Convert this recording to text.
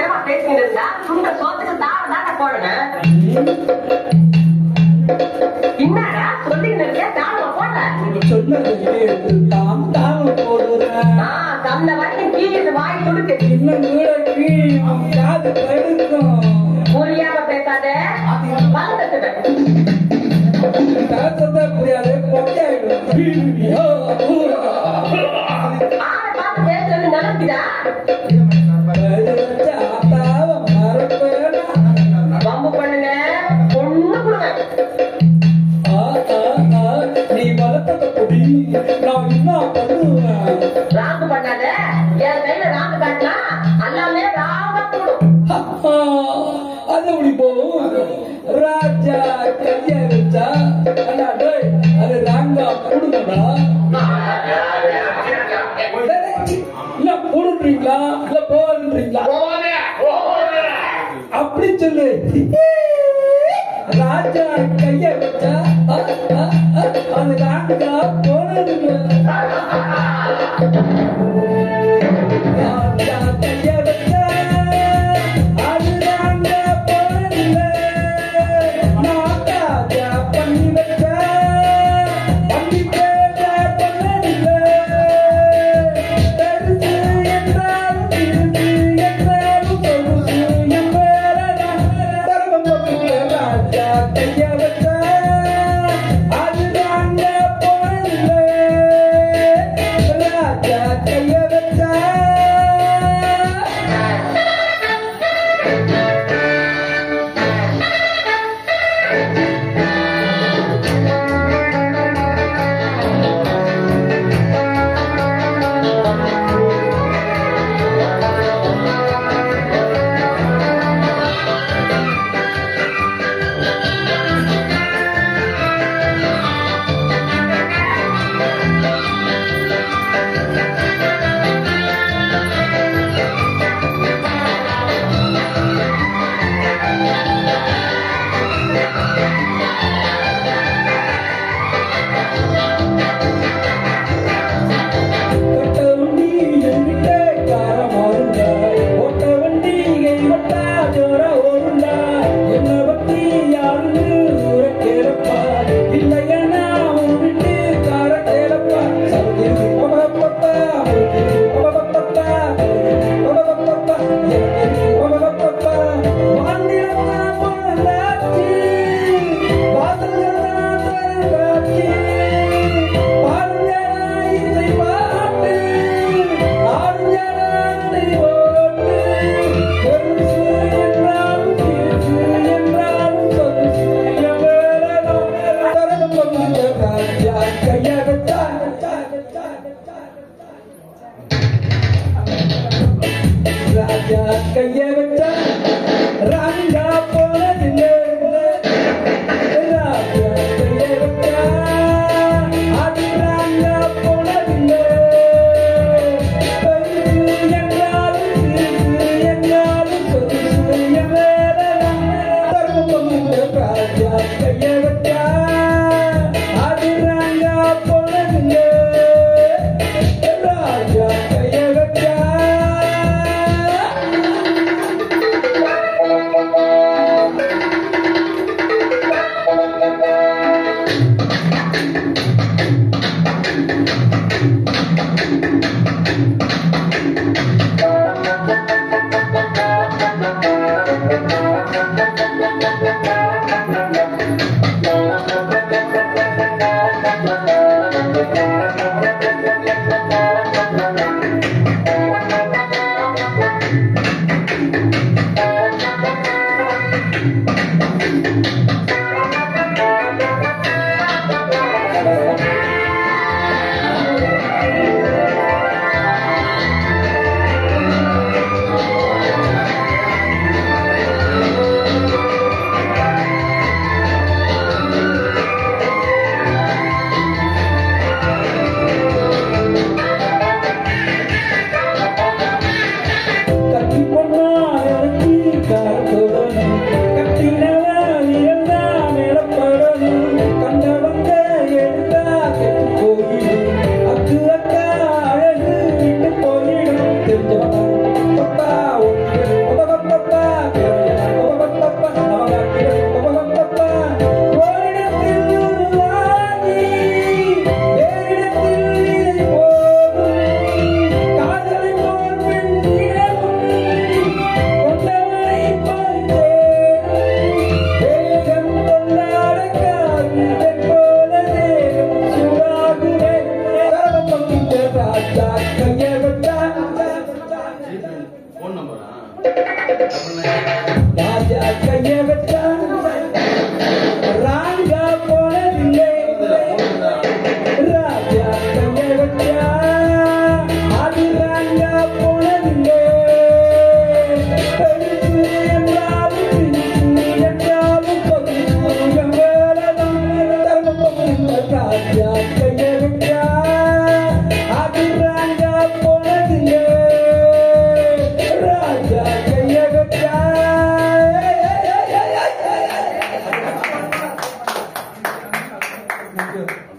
நேரமா பேசிக்கிட்டு இருந்தா சுண்ட சோத்துக்கு தாளம் தானே போடணும் என்னடா சொல்லிக்கிட்டு இருக்க தாளம் போட நீங்க சொன்னதை கேட்டு தான் தாங்க போடுறேன் ஆ, தந்த வரைக்கும் கீழே வாய் துடுக்கு இன்னும் கூட கீழும் காது தடுக்கும் புரியாம பேசாத வளர்த்துவேன் கருத்தத்தை புரியாது பொக்கையாயிடும் ஆளை பார்த்து பேசுறது நினைக்குதா வம்பு பண்ணுங்க பொண்ணு கொடுவேன் நீ வளர்த்தத பொடி நான் என்ன பண்ணுவேன் ராங்கு பண்ணாத என் கையில ராங்கு காட்டினா எல்லாமே ராங்கா போடும் அது எப்படி போகும் ராஜா கைய வச்சா அண்ணா டேய் அது ராங்கா போடுங்கடா இல்ல போடுறீங்களா இல்ல போடுறீங்களா அப்படி சொல்லு ராஜா கைய வச்சா அ, அ, அ, அது ராங்கா போடுங்க ராஜா கைய வச்சா அது ராங்கா போடுங்க நான் ராஜா பண்ணி வச்சா பண்ணி பேர பண்ணல பெருசு என்றாலும் சிறுசு என்றாலும் சொகுசு என்பேரடா தர்மம் போட்டு ராஜா கைய வச்சா அது ராங்க போடல ராஜா கைய வச்சா ஒட்ட வண்டி என்கிட்ட காரம் வருண்டா ஒட்ட வண்டி கைவட்டா ஜோர ஓடுண்டா என்ன பத்தி யாருன்னு ஊர கேளப்பா இல்லையா உன் வீட்டு கார கேளப்பா சத்தியம் பபப்பப்பா பபப்பப்பா பபப்பப்பா பபப்பப்பா வாண்டியம்மா பொண்ணாச்சி வாசல்களா தரங்காச்சி பாடுஞான இசை பாட்டு ஆடுஞான போட்டு பெருசு என்றாலும் சிறுசு என்றாலும் சொகுசு எவ்வளவு தரகம் வந்து ராஜா கைய வச்சா ராஜா கைய வச்சா ராங்கா போனதில்லை ராஜா கைய வச்சா அது ராங்கா போனதில்லை பெருசு என்றாலும் சிறுசு என்றாலும் சொகுசு எவ்வளவு தர்மம் வந்து ராஜா கைய வச்சா அது ராங்கா போனதில்லை ராஜா கைய வச்சா ஃபோன் நம்பரா அப்படின்னா ராஜா கைய வச்சான் ராங்கா போனதில்லை ராஜா கைய வச்சா அது ராங்கா போனதில்லை பெருசு என்றாலும் பிரிசு என்றாலும் பகுதி வேலைதான் ராஜா கைய வச்சா அது ராங்கா போனதில்லை ராஜா கைய வச்சா Thank you.